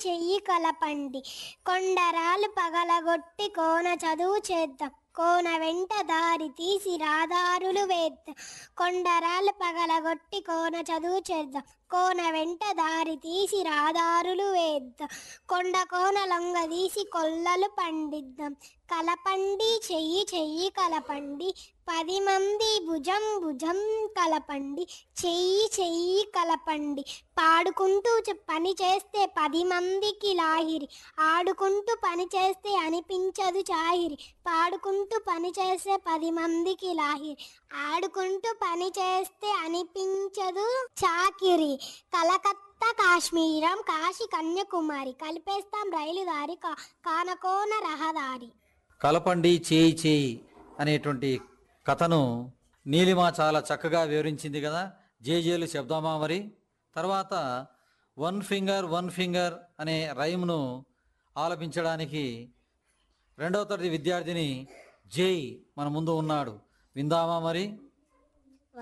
చెయ్యి కలపండి కొండరాలు పగలగొట్టి కోన చదువు చేద్దాం కోన వెంట దారి తీసి రాదారులు వేద్దాం కొండరాలు పగలగొట్టి కోన చదువు చేద్దాం కోన వెంట దారి తీసి రాదారులు వేద్దాం కొండ కోన లొంగ తీసి కొల్లలు పండిద్దాం కలపండి చెయ్యి చెయ్యి కలపండి పది మంది భుజం భుజం కలపండి చెయ్యి చెయ్యి కలపండి పాడుకుంటూ చె- పని చేస్తే పది మందికి లాహిరి ఆడుకుంటూ పని చేస్తే అనిపించదు చాహిరి పాడుకుంటూ పని చేస్తే పది మందికి లాహిరి ఆడుకుంటూ పని చేస్తే అనిపించదు చాకిరి కలకత్తా కాశ్మీరం కాశీ కన్యాకుమారి కలిపేస్తాం రైలు దారి కా- కానకోన రహదారి కలపండి చేయి చేయి అనేటువంటి కథను నీలిమ చాలా చక్కగా వివరించింది కదా జేజేలు చెప్దామా మరి తర్వాత వన్ ఫింగర్ వన్ ఫింగర్ అనే రైమ్ను ఆలపించడానికి రెండవ తరగతి విద్యార్థిని జై మన ముందు ఉన్నాడు విందామా మరి